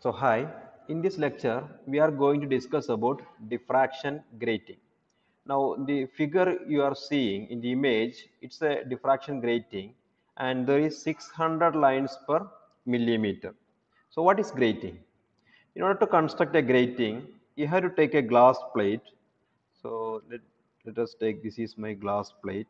So hi, in this lecture we are going to discuss about diffraction grating. Now the figure you are seeing in the image, it's a diffraction grating and there is 600 lines per millimeter. So what is grating? In order to construct a grating, you have to take a glass plate. So let, let us take this is my glass plate.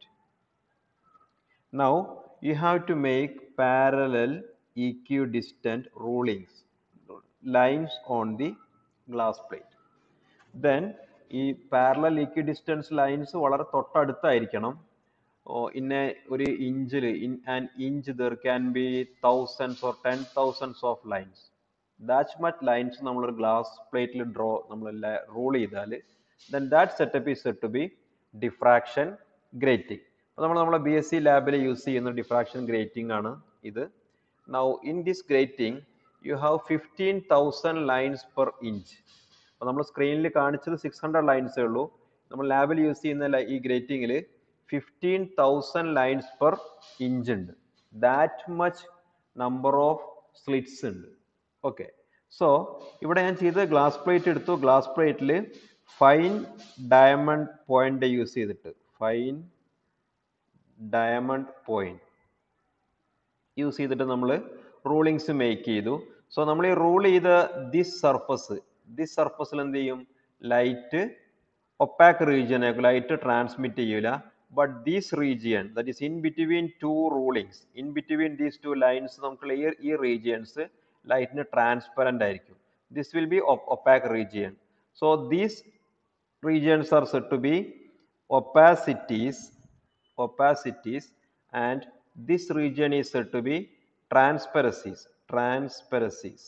Now you have to make parallel equidistant rulings, lines on the glass plate. Then ഈ parallel equidistance lines വളരെ തൊട്ടടുത്തായിരിക്കണം ഇന്ന ഒരു ഇഞ്ചിൽ in and inch there can be thousands or ten thousands of lines that much lines നമ്മളൊരു glass പ്ലേറ്റിൽ draw നമ്മൾ rule ചെയ്താൽ then that setup is set to be diffraction grating അപ്പോൾ നമ്മൾ നമ്മളെ ബി എസ് സി ലാബിൽ യൂസ് ചെയ്യുന്ന diffraction grating ആണ് ഇത് now in this grating you have fifteen thousand lines per inch അപ്പോൾ നമ്മൾ സ്ക്രീനിൽ കാണിച്ചത് സിക്സ് ഹൺഡ്രഡ് ലൈൻസേ ഉള്ളൂ നമ്മൾ ലാബിൽ യൂസ് ചെയ്യുന്ന ഈ ഗ്രേറ്റിംഗിൽ fifteen thousand lines per inch ഉണ്ട് that much number of slits ഉണ്ട് ഓക്കെ സോ ഇവിടെ ഞാൻ ചെയ്തത് ഗ്ലാസ് പ്ലേറ്റ് എടുത്തു ഗ്ലാസ് പ്ലേറ്റിൽ ഫൈൻ ഡയമണ്ട് പോയിന്റ് യൂസ് ചെയ്തിട്ട് ഫൈൻ ഡയമണ്ട് പോയിന്റ് യൂസ് ചെയ്തിട്ട് നമ്മൾ റൂളിങ്സ് മേക്ക് ചെയ്തു സോ നമ്മൾ ഈ റൂൾ ചെയ്ത ദിസ് സർഫസ് ദിസ് സർഫസിൽ എന്ത് ചെയ്യും ലൈറ്റ് ഒപ്പാക്ക് റീജിയനെ ലൈറ്റ് ട്രാൻസ്മിറ്റ് ചെയ്യൂല but these region that is in between two rulings in between these two lines നമുക്ക് ഈ ഈ റീജിയൻസ് ലൈറ്റിന് ട്രാൻസ്പെറൻ്റ് ആയിരിക്കും this will be opaque region so these regions are said to be opacities opacities and this region is said to be transparencies transparencies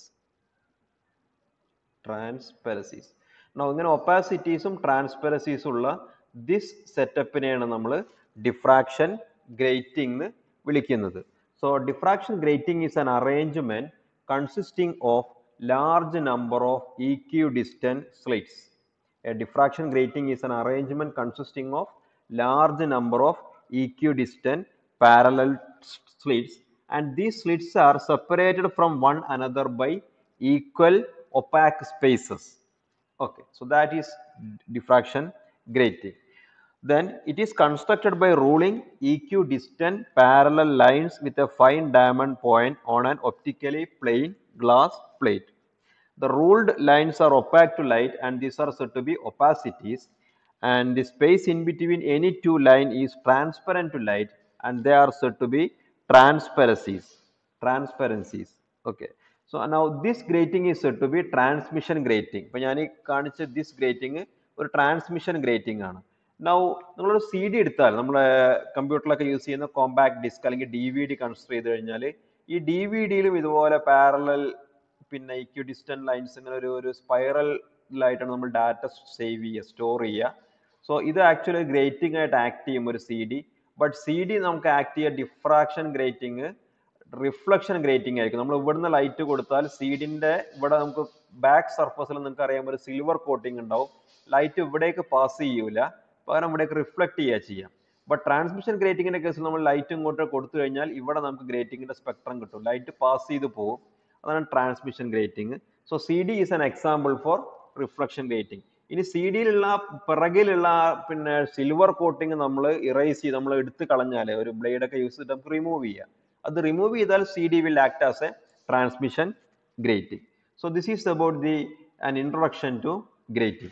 transparencies now ഇങ്ങനെ ഒപ്പാസിറ്റീസും ട്രാൻസ്പെറൻസീസും ഉള്ള this സെറ്റപ്പിനെയാണ് നമ്മൾ diffraction grating എന്ന് വിളിക്കുന്നത് so diffraction grating is an arrangement consisting of large number of equidistant slits A diffraction grating is an arrangement consisting of large number of equidistant parallel slits and these slits are separated from one another by equal opaque spaces. Okay, so that is diffraction grating. Then it is constructed by ruling equidistant parallel lines with a fine diamond point on an optically plane glass plate. The ruled lines are opaque to light and these are said to be opacities and the space in between any two line is transparent to light and they are said to be transparencies. Transparencies. Okay. So now this grating is said to be transmission grating. ഇപ്പോൾ ഞാൻ ഈ കാണിച്ച this grating ഒരു transmission grating ആണ് now നിങ്ങളൊരു C D എടുത്താൽ നമ്മുടെ കമ്പ്യൂട്ടറിലൊക്കെ യൂസ് ചെയ്യുന്ന കോമ്പാക്ട് ഡിസ്ക് അല്ലെങ്കിൽ ഡി വി ഡി കൺസിഡർ ചെയ്ത് കഴിഞ്ഞാൽ ഈ ഡി വി ഡിയിലും ഇതുപോലെ പാരലൽ പിന്നെ ഇക്വിഡിസ്റ്റന്റ് ലൈൻസ് ഇങ്ങനെ ഒരു ഒരു സ്പൈറലായിട്ടാണ് നമ്മൾ ഡാറ്റ സേവ് ചെയ്യുക സ്റ്റോർ ചെയ്യുക സോ ഇത് ആക്ച്വലി ഗ്രേറ്റിംഗ് ആയിട്ട് ആക്ട് ചെയ്യും ഒരു C D but C D നമുക്ക് ആക്ട് ചെയ്യുക ഡിഫ്രാക്ഷൻ ഗ്രേറ്റിംഗ് റിഫ്ലക്ഷൻ ഗ്രേറ്റിംഗ് ആയിരിക്കും നമ്മൾ ഇവിടുന്ന് ലൈറ്റ് കൊടുത്താൽ സീഡിന്റെ ഇവിടെ നമുക്ക് ബാക്ക് സർഫസിൽ നിങ്ങൾക്ക് അറിയാം ഒരു സിൽവർ കോട്ടിംഗ് ഉണ്ടാവും ലൈറ്റ് ഇവിടേക്ക് പാസ് ചെയ്യൂല പകരം ഇവിടേക്ക് റിഫ്ലക്ട് ചെയ്യുക ചെയ്യാം ബട്ട് ട്രാൻസ്മിഷൻ ഗ്രേറ്റിംഗിന്റെ കേസിൽ നമ്മൾ ലൈറ്റ് ഇങ്ങോട്ട് കൊടുത്തു കഴിഞ്ഞാൽ ഇവിടെ നമുക്ക് ഗ്രേറ്റിംഗിന്റെ സ്പെക്ട്രം കിട്ടും ലൈറ്റ് പാസ് ചെയ്ത് പോകും അതാണ് transmission grating so C D is an example for reflection grating ഇനി സി ഡിയിലുള്ള പിറകിലുള്ള പിന്നെ സിൽവർ കോട്ടിംഗ് നമ്മൾ ഇറേസ് ചെയ്ത് നമ്മൾ എടുത്ത് കളഞ്ഞാൽ ഒരു ബ്ലേഡ് ഒക്കെ യൂസ് ചെയ്തിട്ട് നമുക്ക് റിമൂവ് ചെയ്യാം അത് റിമൂവ് ചെയ്താൽ C D will act as a transmission grating so this is about the an introduction to grating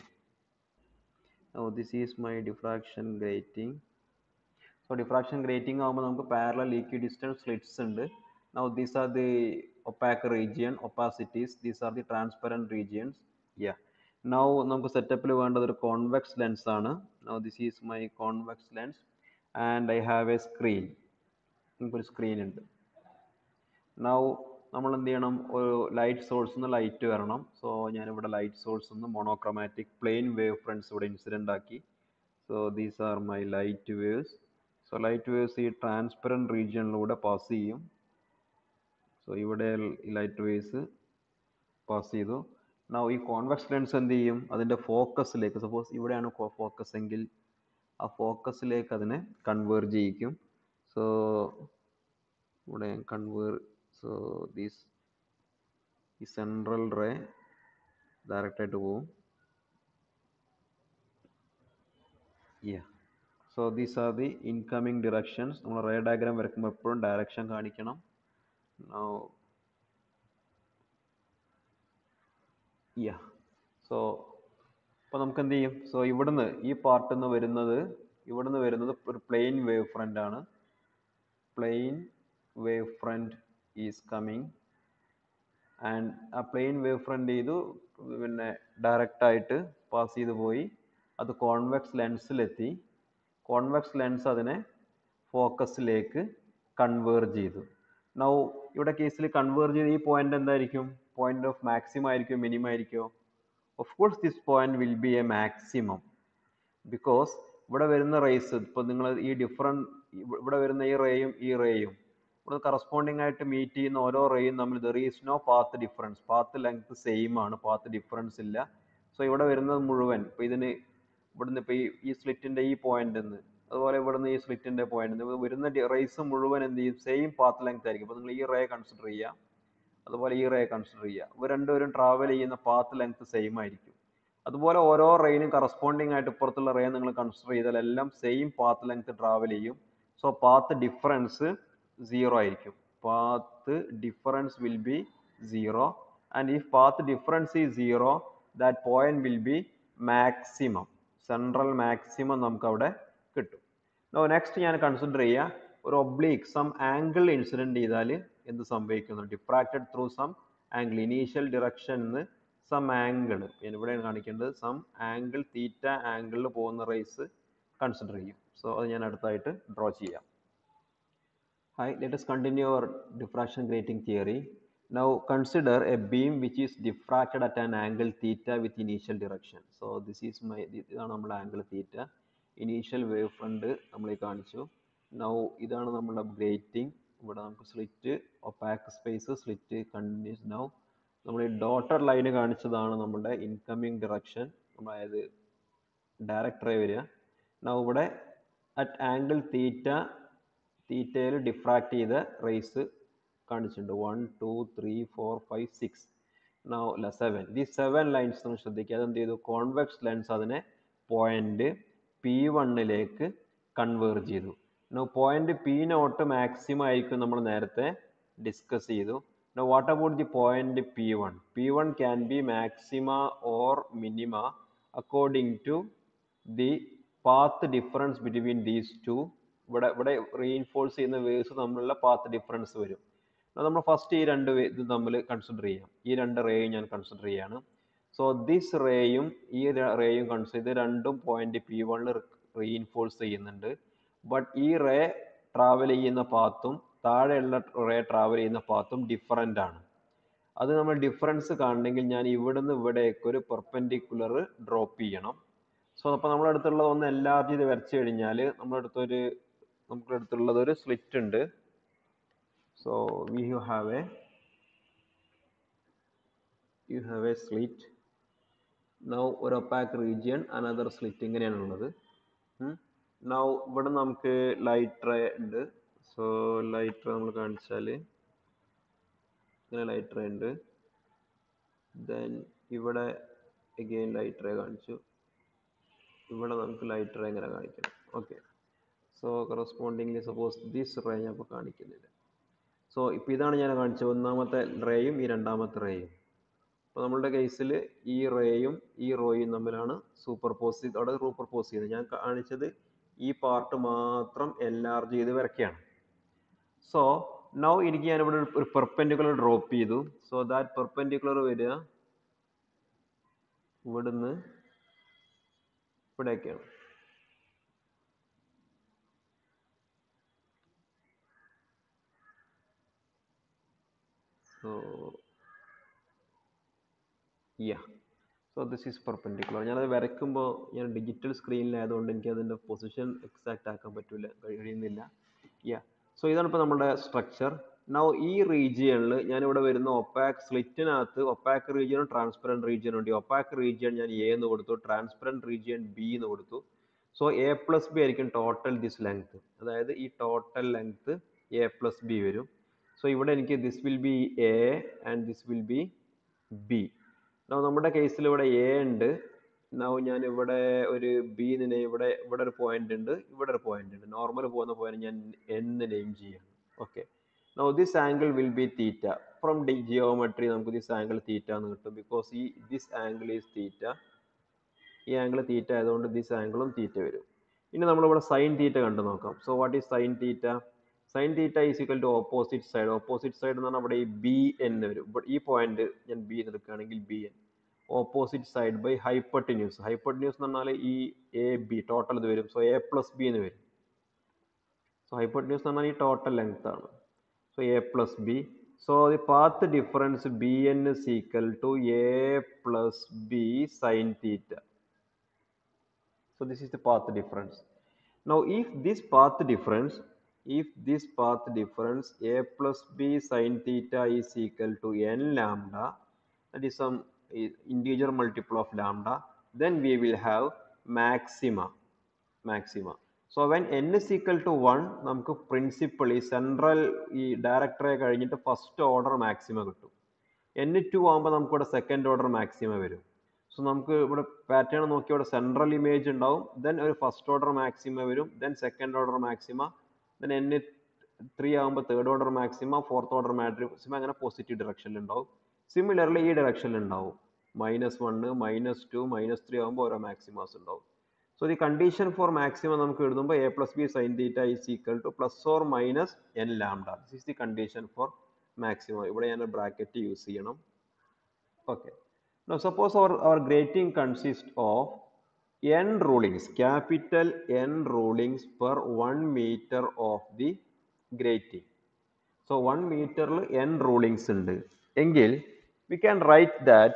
oh this is my diffraction grating so diffraction grating ആകുമ്പോൾ നമുക്ക് പാരലൽ ഈക്വിഡിസ്റ്റൻറ്റ് സ്ലിറ്റ്സ് ഉണ്ട് now these are the opaque region opacities these are the transparent regions yeah now നമുക്ക് സെറ്റപ്പിൽ വേണ്ടത് ഒരു convex lens ആണ് now this is my convex lens and I have a screen നമുക്കൊരു screen ഉണ്ട് now നമ്മൾ എന്ത് ചെയ്യണം ഒരു ലൈറ്റ് സോഴ്സ് നിന്ന് ലൈറ്റ് വരണം സോ ഞാനിവിടെ ലൈറ്റ് സോഴ്സ് നിന്ന് മോണോക്രോമാറ്റിക് പ്ലെയിൻ വേവ് ഫ്രണ്ട്സ് ഇവിടെ ഇൻസിഡൻ്റ് ആക്കി so these are my light waves so light waves ഈ ട്രാൻസ്പെറൻറ്റ് റീജിയനിലൂടെ പാസ് ചെയ്യും സോ ഇവിടെ ലൈറ്റ് വേവ്സ് പാസ് ചെയ്തു നൗ ഈ കോൺവെക്സ് ലെൻസ് എന്ത് ചെയ്യും അതിൻ്റെ ഫോക്കസിലേക്ക് സപ്പോസ് ഇവിടെയാണ് ഫോക്കസ് എങ്കിൽ ആ ഫോക്കസിലേക്ക് അതിനെ കൺവേർജ് ചെയ്യിക്കും സോ ഇവിടെ കൺവേർ സോ ദീസ് ഈ സെൻട്രൽ റേ ഡയറക്റ്റായിട്ട് പോവും yeah so these are the incoming directions നമ്മൾ റേ ഡയഗ്രാം വരയ്ക്കുമ്പോൾ എപ്പോഴും ഡയറക്ഷൻ കാണിക്കണം Now, yeah. സോ അപ്പോൾ നമുക്ക് എന്ത് ചെയ്യും സോ ഇവിടുന്ന് ഈ പാർട്ടിൽ നിന്ന് വരുന്നത് ഇവിടുന്ന് വരുന്നത് ഒരു പ്ലെയിൻ വേവ് ഫ്രണ്ട് ആണ് plane wave front is coming and ആ പ്ലെയിൻ വേവ് ഫ്രണ്ട് ചെയ്തു പിന്നെ ഡയറക്റ്റ് ആയിട്ട് പാസ് ചെയ്ത് പോയി അത് കോൺവെക്സ് ലെൻസിലെത്തി കോൺവെക്സ് ലെൻസ് അതിനെ ഫോക്കസിലേക്ക് കൺവേർജ് ചെയ്തു നൗ ഇവിടെ കേസിൽ കൺവേർജ് ചെയ്ത ഈ പോയിന്റ് എന്തായിരിക്കും പോയിന്റ് ഓഫ് മാക്സിമം ആയിരിക്കും മിനിമം ആയിരിക്കുമോ of course this point will be a maximum because ഇവിടെ വരുന്ന റേസ് ഇപ്പോൾ നിങ്ങൾ ഈ ഡിഫറെൻറ്റ് ഇവിടെ വരുന്ന ഈ റേയും ഈ റേയും ഇവിടെ കറസ്പോണ്ടിങ് ആയിട്ട് മീറ്റ് ചെയ്യുന്ന ഓരോ റേയും തമ്മിൽ there is no path difference path length same ആണ് പാത്ത് ഡിഫറൻസ് ഇല്ല സോ ഇവിടെ വരുന്നത് മുഴുവൻ ഇപ്പോൾ ഇതിന് ഇവിടുന്ന് ഇപ്പോൾ ഈ ഈ സ്ലിറ്റിൻ്റെ ഈ പോയിന്റ് നിന്ന് അതുപോലെ ഇവിടുന്ന് ഈ സ്ലിറ്റിൻ്റെ പോയിന്റ് വരുന്ന റേസ് മുഴുവൻ എന്ത് ചെയ്യും സെയിം പാത്ത് ലെങ്ത് ആയിരിക്കും അപ്പോൾ നിങ്ങൾ ഈ റേ കൺസിഡർ ചെയ്യുക അതുപോലെ ഈ റേ കൺസിഡർ ചെയ്യുക ഇവർ രണ്ടുപേരും ട്രാവൽ ചെയ്യുന്ന പാത്ത് ലെങ്ത് സെയിം ആയിരിക്കും അതുപോലെ ഓരോ റേയിനും കറസ്പോണ്ടിങ് ആയിട്ട് ഇപ്പുറത്തുള്ള റേ നിങ്ങൾ കൺസിഡർ ചെയ്താൽ എല്ലാം സെയിം പാത്ത് ലെങ്ത് ട്രാവൽ ചെയ്യും സോ പാത്ത് ഡിഫറൻസ് സീറോ ആയിരിക്കും path difference will be zero and if path difference is zero that point will be maximum central maximum നമുക്ക് അവിടെ കിട്ടും നെക്സ്റ്റ് ഞാൻ കൺസിഡർ ചെയ്യുക ഒരു ഒബ്ലീക്ക് സം ആംഗിൾ ഇൻസിഡൻറ്റ് ചെയ്താൽ എന്ത് സംഭവിക്കുന്നു diffracted through some angle initial ഡിറക്ഷനിൽ സം ആംഗിൾ ഇവിടെയാണ് കാണിക്കേണ്ടത് സം ആംഗിൾ തീറ്റ ആംഗിളിൽ പോകുന്ന റേസ് കൺസിഡർ ചെയ്യും സോ അത് ഞാൻ അടുത്തായിട്ട് ഡ്രോ ചെയ്യാം Hi, let us continue our diffraction grating theory. Now consider a beam which is diffracted at an angle theta with initial direction. So this is my ഇതാണ് നമ്മുടെ angle theta initial wave front നമ്മൾ ഈ കാണിച്ചു now ഇതാണ് നമ്മുടെ grating ഇവിടെ നമുക്ക് slit opaque space slit continues now നമ്മൾ ഈ ഡോട്ടർ ലൈന് കാണിച്ചതാണ് നമ്മുടെ ഇൻകമിങ് ഡിറക്ഷൻ അതായത് ഡയറക്റ്റ് റേ വരിക നൗ ഇവിടെ അറ്റ് ആംഗിൾ തീറ്റ തീറ്റയിൽ ഡിഫ്രാക്ട് ചെയ്ത റേസ് കാണിച്ചിട്ടുണ്ട് one two three four five six now അല്ല സെവൻ ഈ സെവൻ ലൈൻസ് നമ്മൾ ശ്രദ്ധിക്കുക അതെന്ത് ചെയ്തു കോൺവെക്സ് ലെൻസ് അതിനെ പോയിന്റ് പി വണ്ണിലേക്ക് കൺവേർജ് ചെയ്തു no point P not maximum ആയിരിക്കും നമ്മൾ നേരത്തെ ഡിസ്കസ് ചെയ്തു no what about the point P one P one can be maxima or minima according to the path difference between these two ഇവിടെ ഇവിടെ reinforce ചെയ്യുന്ന waves തമ്മിലുള്ള path difference വരും നമ്മൾ ഫസ്റ്റ് ഈ രണ്ട് ഇത് തമ്മിൽ കൺസിഡർ ചെയ്യാം ഈ രണ്ട് റേയും ഞാൻ കൺസിഡർ ചെയ്യാണ് സോ ദിസ് റേയും ഈ റേയും കൺസിഡർ ഇത് രണ്ടും പോയിന്റ് പി വണ്ണിൽ റീഇൻഫോഴ്സ് ചെയ്യുന്നുണ്ട് ബട്ട് ഈ റേ ട്രാവൽ ചെയ്യുന്ന പാത്തും താഴെയുള്ള റേ ട്രാവൽ ചെയ്യുന്ന പാത്തും ഡിഫറൻ്റ് ആണ് അത് നമ്മൾ ഡിഫറൻസ് കാണണമെങ്കിൽ ഞാൻ ഇവിടുന്ന് ഇവിടേക്ക് ഒരു പെർപെൻഡിക്കുലർ ഡ്രോപ്പ് ചെയ്യണം സോ അപ്പോൾ നമ്മുടെ അടുത്തുള്ളത് ഒന്ന് എല്ലാവർക്കും ഇത് വരച്ചു കഴിഞ്ഞാൽ നമ്മുടെ അടുത്തൊരു നമ്മുടെ അടുത്തുള്ളത് ഒരു സ്ലിറ്റ് ഉണ്ട് so we you have a you have a slit now ഒരു ഒപ്പാക്ക് റീജിയൻ അനദർ സ്ലിറ്റ് ഇങ്ങനെയാണുള്ളത് നൗ ഇവിടെ നമുക്ക് ലൈറ്റ് റേ ഉണ്ട് സോ ലൈറ്റ് റേ നമ്മൾ കാണിച്ചാൽ ഇങ്ങനെ ലൈറ്റ് റേ ഉണ്ട് ദെൻ ഇവിടെ എഗെയിൻ ലൈറ്റ് റേ കാണിച്ചു ഇവിടെ നമുക്ക് ലൈറ്റ് റേ ഇങ്ങനെ കാണിക്കണം okay so correspondingly suppose this ray ഞാൻ ഇപ്പോൾ കാണിക്കുന്നില്ല സോ ഇപ്പോൾ ഇതാണ് ഞാൻ കാണിച്ചത് ഒന്നാമത്തെ റേയും ഈ രണ്ടാമത്തെ റേയും അപ്പോൾ നമ്മളുടെ കേസിൽ ഈ റേയും ഈ റോയും തമ്മിലാണ് സൂപ്പർ പോസ് ചെയ്ത് അവിടെ സൂപ്പർ പോസ് ചെയ്തത് ഞാൻ കാണിച്ചത് ഈ പാർട്ട് മാത്രം എൻലാർജ് ചെയ്ത് വരയ്ക്കുകയാണ് സോ നൗ എനിക്ക് ഞാനിവിടെ ഒരു പെർപെൻഡിക്കുലർ ഡ്രോപ്പ് ചെയ്തു സോ ദാറ്റ് പെർപെൻഡിക്കുലർ വരിക ഇവിടുന്ന് ഇവിടെയൊക്കെയാണ് so yeah so this is perpendicular ഞാനത് വരയ്ക്കുമ്പോൾ ഞാൻ ഡിജിറ്റൽ സ്ക്രീനിലായതുകൊണ്ട് എനിക്ക് അതിൻ്റെ പൊസിഷൻ എക്സാക്റ്റ് ആക്കാൻ പറ്റില്ല കഴിയുന്നില്ല യാ സോ ഇതാണ് ഇപ്പോൾ നമ്മുടെ സ്ട്രക്ചർ നൗ ഈ റീജിയണിൽ ഞാനിവിടെ വരുന്ന ഒപ്പാക്ക് സ്ലിറ്റിനകത്ത് ഒപ്പാക്ക് റീജിയനും ട്രാൻസ്പെറൻറ്റ് റീജിയനും ഉണ്ട് ഒപ്പാക്ക് റീജിയൻ ഞാൻ എ എന്ന് കൊടുത്തു ട്രാൻസ്പെറൻറ്റ് റീജിയൻ ബി എന്ന് കൊടുത്തു സോ എ പ്ലസ് ബി ആയിരിക്കും ടോട്ടൽ ദിസ് ലെങ്ത് അതായത് ഈ total length A plus B വരും സോ ഇവിടെ എനിക്ക് this will be A and this will be B നമ്മുടെ കേസിൽ ഇവിടെ എ ഉണ്ട് നൗ ഞാൻ ഇവിടെ ഒരു ബി നെ ഇവിടെ ഇവിടെ ഒരു പോയിന്റ് ഉണ്ട് ഇവിടെ ഒരു പോയിന്റ് ഉണ്ട് നോർമൽ പോകുന്ന പോയിന്റ് ഞാൻ എന്ന് നെയിം ചെയ്യാണ് okay now this angle will be theta from the geometry നമുക്ക് ദിസ് ആംഗിൾ തീറ്റ എന്ന് കിട്ടും ബിക്കോസ് ഈ ദിസ് ആംഗിൾ ഈസ് തീറ്റ ഈ ആംഗിൾ തീറ്റ ആയതുകൊണ്ട് ദിസ് ആംഗിളും തീറ്റ വരും ഇനി നമ്മളിവിടെ സൈൻ തീറ്റ കണ്ടു നോക്കാം so what is sine theta sine theta is equal to opposite side opposite side എന്ന് പറഞ്ഞാൽ അവിടെ ഈ ബി എൻ വരും ഇവിടെ ഈ പോയിന്റ് ഞാൻ ബി എടുക്കുകയാണെങ്കിൽ B N opposite side by hypotenuse hypotenuse എന്ന് പറഞ്ഞാൽ ഈ എ ബി ടോട്ടൽ ഇത് വരും സോ എ പ്ലസ് ബി എന്ന് വരും സോ ഹൈപ്പർട്ടിന്യൂസ് എന്ന് പറഞ്ഞാൽ ഈ ടോട്ടൽ ലെങ്ത് ആണ് so A plus B so the path difference B N is equal to A plus B sine theta So this is the path difference. Now if this path difference, if this path difference a plus b sine theta is equal to n lambda, that is some i- integer multiple of lambda, then we will have maxima. Maxima. So when n is equal to 1, നമുക്ക് principally central ഈ ഡയറക്ടറെ കഴിഞ്ഞിട്ട് first order maxima കിട്ടും N two ആകുമ്പോൾ നമുക്കിവിടെ second order maxima വരും so നമുക്ക് ഇവിടെ പാറ്റേൺ നോക്കി ഇവിടെ സെൻട്രൽ ഇമേജ് ഉണ്ടാവും ദെൻ ഒരു ഫസ്റ്റ് ഓർഡർ മാക്സിമ വരും then second order maxima then N three ആകുമ്പോൾ third order maxima fourth order maxima അങ്ങനെ പോസിറ്റീവ് ഡയറക്ഷനിൽ ഉണ്ടാവും സിമിലർലി ഈ ഡയറക്ഷനിൽ ഉണ്ടാവും minus one minus two minus three ആകുമ്പോൾ ഓരോ മാക്സിമാസ് ഉണ്ടാവും so the condition for maximum നമുക്ക് എഴുതുമ്പോൾ A plus B sine theta is equal to plus or minus N lambda this is the condition for maximum ഇവിടെ ഞാൻ bracket use ചെയ്യണം okay Now suppose our, our grating consists of n rulings, capital N rulings per 1 meter of the grating. So 1 meterൽ n rulings ഉണ്ട് എങ്കിൽ we can write that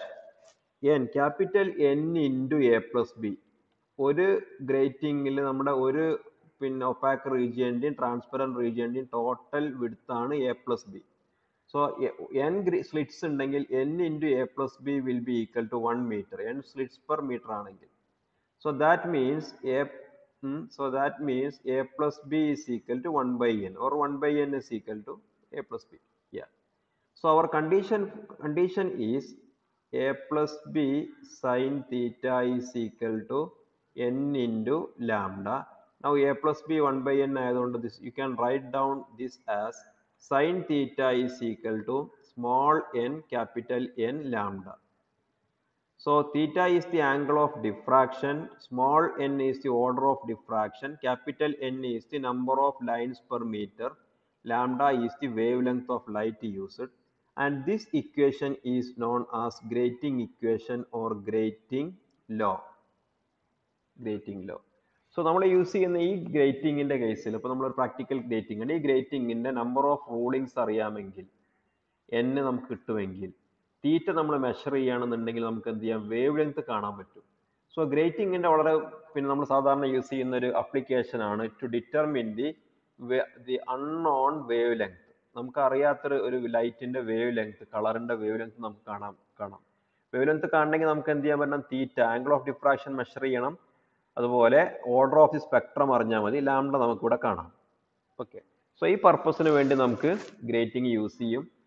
n capital N into a plus b ഒരു ഗ്രേറ്റിംഗിൽ നമ്മുടെ ഒരു പിന്നെ opaque റീജിയൻ്റെയും transparent റീജിയൻ്റെയും total വിടുത്താണ് A plus B so N slits ഉണ്ടെങ്കിൽ N into A plus B will be equal to one metre N slits per metre ആണെങ്കിൽ so that means A so that means A plus B is equal to one by N or one by N is equal to A plus B yeah so our condition condition is A plus B sine theta is equal to N into lambda now A plus B one by N ആയതുകൊണ്ട് this you can write down this as sin theta is equal to small n capital N lambda. So theta is the angle of diffraction, small n is the order of diffraction, capital N is the number of lines per meter, lambda is the wavelength of light used and this equation is known as grating equation or grating law. Grating law. So നമ്മൾ use ചെയ്യുന്ന ഈ ഗ്രേറ്റിംഗിന്റെ കേസിൽ ഇപ്പോൾ നമ്മൾ practical grating ഉണ്ട് ഈ ഗ്രേറ്റിംഗിന്റെ number of rulings അറിയാമെങ്കിൽ n നമുക്ക് കിട്ടുമെങ്കിൽ തീറ്റ നമ്മൾ മെഷർ ചെയ്യുകയാണെന്നുണ്ടെങ്കിൽ നമുക്ക് എന്ത് ചെയ്യാം വേവ് ലെങ്ത് കാണാൻ പറ്റും സോ ഗ്രേറ്റിംഗിന്റെ വളരെ പിന്നെ നമ്മൾ സാധാരണ യൂസ് ചെയ്യുന്ന ഒരു അപ്ലിക്കേഷൻ ആണ് to determine the the unknown wavelength നമുക്ക് അറിയാത്തൊരു ഒരു ലൈറ്റിന്റെ വേവ് ലെങ്ത് കളറിന്റെ വേവ് ലെങ്ത് നമുക്ക് കാണാം കാണാം വേവ് ലെങ്ത് കാണണമെങ്കിൽ നമുക്ക് എന്ത് ചെയ്യാൻ പറ്റണം theta angle of diffraction measure ചെയ്യണം അതുപോലെ ഓർഡർ ഓഫ് ദി സ്പെക്ട്രം അറിഞ്ഞാൽ മതി ലാംഡ നമുക്കിവിടെ കാണാം ഓക്കെ സോ ഈ പർപ്പസിന് വേണ്ടി നമുക്ക് ഗ്രേറ്റിംഗ് യൂസ് ചെയ്യും